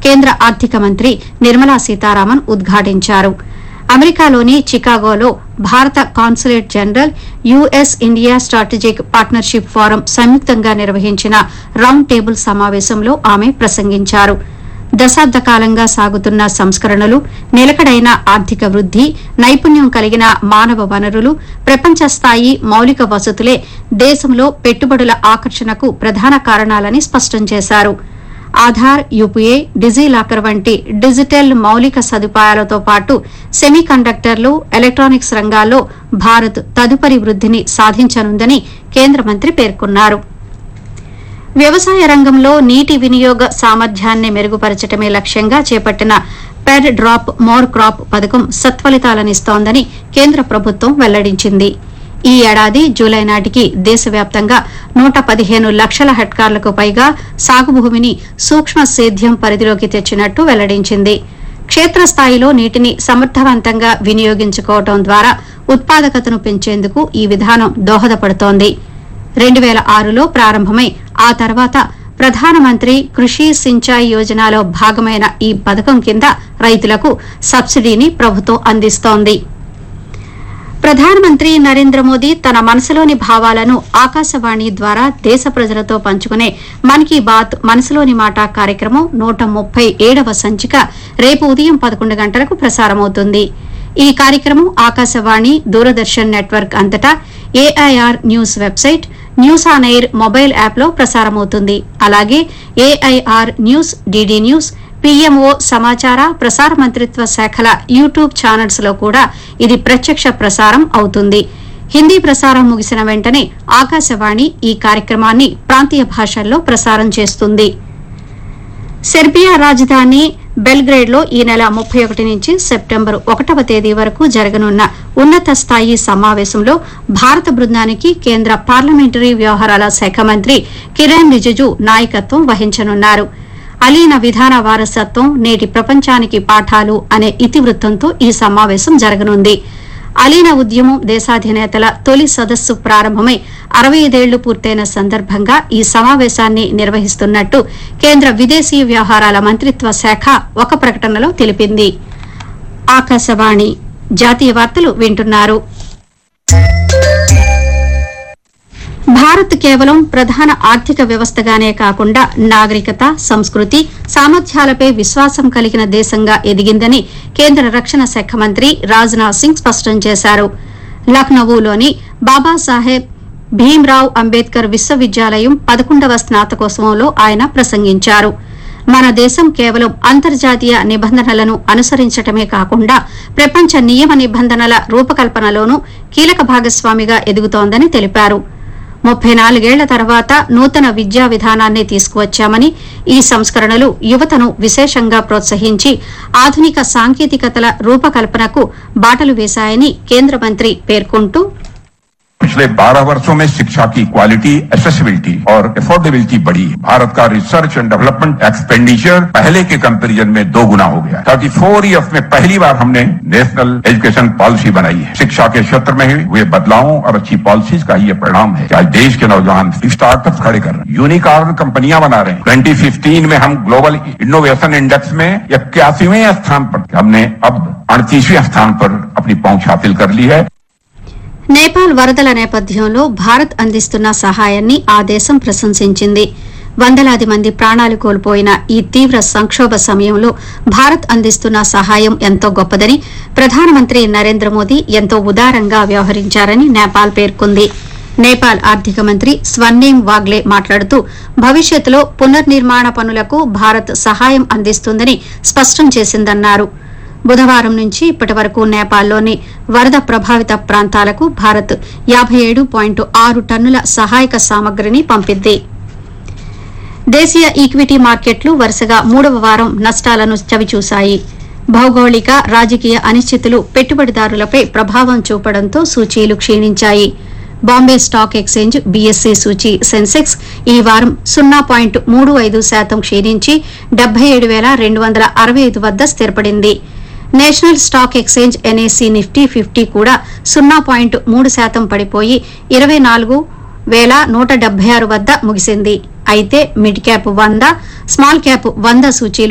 కేంద్ర ఆర్థిక మంత్రి నిర్మలా సీతారామన్ ఉద్ఘాటించారు అమెరికాలోని చికాగోలో భారత consulate general US India strategic partnership forum సంయుక్తంగా నిర్వహించిన రౌండ్ టేబుల్ సమావేశంలో ఆమె ప్రసంగించారు దశాబ్ద కాలంగా సాగుతున్న సంస్కరణలు నిలకడైన ఆర్థిక వృద్ది నైపుణ్యం కలిగిన మానవ వనరులు ప్రపంచ స్థాయి మౌలిక వసతులే దేశంలో పెట్టుబడుల ఆకర్షణకు ప్రధాన కారణాలని స్పష్టం చేశారు ఆధార్ యూపీఏ డిజిలాకర్ వంటి డిజిటల్ మౌలిక సదుపాయాలతో పాటు సెమీ కండక్టర్లు ఎలక్ట్రానిక్స్ రంగాల్లో భారత్ తదుపరి వృద్దిని సాధించనుందని కేంద్ర మంత్రి పేర్కొన్నారు వ్యవసాయ రంగంలో నీటి వినియోగ సామర్థ్యాన్ని మెరుగుపరచడమే లక్ష్యంగా చేపట్టిన పెర్ డ్రాప్ మోర్ క్రాప్ పథకం సత్ఫలితాలనిస్తోందని కేంద్ర ప్రభుత్వం వెల్లడించింది ఈ ఏడాది జూలై నాటికి దేశవ్యాప్తంగా నూట పదిహేను లక్షల హెక్టార్లకు పైగా సాగు భూమిని సూక్ష్మ సేద్యం పరిధిలోకి తెచ్చినట్టు వెల్లడించింది క్షేత్రస్థాయిలో నీటిని సమర్థవంతంగా వినియోగించుకోవడం ద్వారా ఉత్పాదకతను పెంచేందుకు ఈ విధానం దోహదపడుతోంది రెండు వేల ఆరులో ప్రారంభమై ఆ తర్వాత ప్రధానమంత్రి కృషి సించాయి యోజనలో భాగమైన ఈ పథకం కింద రైతులకు సబ్సిడీని ప్రభుత్వం అందిస్తోంది ప్రధానమంత్రి నరేంద్ర మోదీ తన మనసులోని భావాలను ఆకాశవాణి ద్వారా దేశ ప్రజలతో పంచుకునే మన్ కీ బాత్ మనసులోని మాట కార్యక్రమం నూట ముప్పై ఏడవ సంచిక రేపు ఉదయం పదకొండు గంటలకు ప్రసారమవుతుంది ఈ కార్యక్రమం ఆకాశవాణి దూరదర్శన్ నెట్వర్క్ అంతటా AIR news website news on air mobile యాప్లో ప్రసారమవుతుంది అలాగే AIR news DD news PMO సమాచార ప్రసార మంత్రిత్వ శాఖల యూట్యూబ్ ఛానల్స్ లో కూడా ఇది ప్రత్యక్ష ప్రసారం అవుతుంది హిందీ ప్రసారం ముగిసిన వెంటనే ఆకాశవాణి ఈ కార్యక్రమాన్ని ప్రాంతీయ భాషల్లో ప్రసారం చేస్తుంది సెర్బియా రాజధాని బెల్గ్రేడ్ లో ఈ నెల ముప్పై ఒకటి నుంచి సెప్టెంబర్ ఒకటవ తేదీ వరకు జరగనున్న ఉన్నత స్థాయి సమావేశంలో భారత బృందానికి కేంద్ర పార్లమెంటరీ వ్యవహారాల శాఖ మంత్రి కిరణ్ రిజిజు నాయకత్వం వహించనున్నారు అలీన విధాన వారసత్వం నేటి ప్రపంచానికి పాఠాలు అనే ఇతివృత్తంతో ఈ సమావేశం జరగనుంది అలీన ఉద్యమం దేశాధినేతల తొలి సదస్సు ప్రారంభమై అరవై ఐదేళ్లు పూర్తయిన సందర్భంగా ఈ సమావేశాన్ని నిర్వహిస్తున్నట్టు కేంద్ర విదేశీ వ్యవహారాల మంత్రిత్వ శాఖ ఒక ప్రకటనలో తెలిపింది ఆకాశవాణి జాతీయ వార్తలు వింటున్నారు భారత్ కేవలం ప్రధాన ఆర్థిక వ్యవస్థగానే కాకుండా నాగరికత సంస్కృతి సామర్థ్యాలపై విశ్వాసం కలిగిన దేశంగా ఎదిగిందని కేంద్ర రక్షణ శాఖ మంత్రి రాజ్నాథ్ సింగ్ స్పష్టం చేశారు లక్నవూలోని బాబాసాహెబ్ భీమ్రావ్ అంబేద్కర్ విశ్వవిద్యాలయం పదకొండవ స్నాతకోత్సవంలో ఆయన ప్రసంగించారు మన దేశం కేవలం అంతర్జాతీయ నిబంధనలను అనుసరించటమే కాకుండా ప్రపంచ నియమ నిబంధనల రూపకల్పనలోనూ కీలక భాగస్వామిగా ఎదుగుతోందని తెలిపారు ముప్పై నాలుగేళ్ల తర్వాత నూతన విద్యా విధానాన్ని తీసుకువచ్చామని ఈ సంస్కరణలు యువతను విశేషంగా ప్రోత్సహించి ఆధునిక సాంకేతికతల రూపకల్పనకు బాటలు వేశాయని కేంద్ర మంత్రి పేర్కొంటూ पिछले 12 वर्षों में शिक्षा की क्वालिटी एसेसिबिलिटी और अफोर्डेबिलिटी बढ़ी है भारत का रिसर्च एंड डेवलपमेंट एक्सपेंडिचर पहले के कंपैरिजन में दो गुना हो गया थर्टी फोर ईयर्स में पहली बार हमने नेशनल एजुकेशन पॉलिसी बनाई है शिक्षा के क्षेत्र में हुए बदलावों और अच्छी पॉलिसीज का ये परिणाम है कि आज देश के नौजवान स्टार्टअप खड़े कर रहे हैं यूनिकॉर्न कंपनियां बना रहे हैं ट्वेंटी फिफ्टीन में हम ग्लोबल इनोवेशन इंडेक्स में इक्यासीवें स्थान पर थे। हमने अब अड़तीसवें स्थान पर अपनी पहुंच हासिल कर ली है నేపాల్ వరదల నేపథ్యంలో భారత్ అందిస్తున్న సహాయాన్ని ఆ దేశం ప్రశంసించింది వందలాది మంది ప్రాణాలు కోల్పోయిన ఈ తీవ్ర సంక్షోభ సమయంలో భారత్ అందిస్తున్న సహాయం ఎంతో గొప్పదని ప్రధానమంత్రి నరేంద్ర మోదీ ఎంతో ఉదారంగా వ్యవహరించారని నేపాల్ పేర్కొంది నేపాల్ ఆర్థిక మంత్రి స్వర్ణేం వాగ్లే మాట్లాడుతూ భవిష్యత్తులో పునర్నిర్మాణ పనులకు భారత్ సహాయం అందిస్తుందని స్పష్టం చేసిందన్నారు బుధవారం నుంచి ఇప్పటి వరకు నేపాల్లోని వరద ప్రభావిత ప్రాంతాలకు భారత్ యాబై ఏడు పాయింట్ ఆరు టన్నుల సహాయక సామగ్రిని పంపింది దేశీయ ఈక్విటీ మార్కెట్లు వరుసగా మూడవ వారం నష్టాలను చవిచూశాయి భౌగోళిక రాజకీయ అనిశ్చితులు పెట్టుబడిదారులపై ప్రభావం చూపడంతో సూచీలు క్షీణించాయి బాంబే స్టాక్ ఎక్స్చేంజ్ బీఎస్సీ సూచీ సెన్సెక్స్ ఈ వారం సున్నా పాయింట్ మూడు ఐదు శాతం క్షీణించి డెబ్బై ఏడు వేల రెండు వందల అరవై ఐదు వద్ద స్థిరపడింది national stock exchange NSE Nifty fifty కూడా సున్నా పాయింట్ మూడు శాతం పడిపోయి ఇరవై నాలుగు వేల నూట డెబ్బై ఆరు వద్ద ముగిసింది అయితే మిడ్ క్యాప్ వంద స్మాల్ క్యాప్ వంద సూచీలు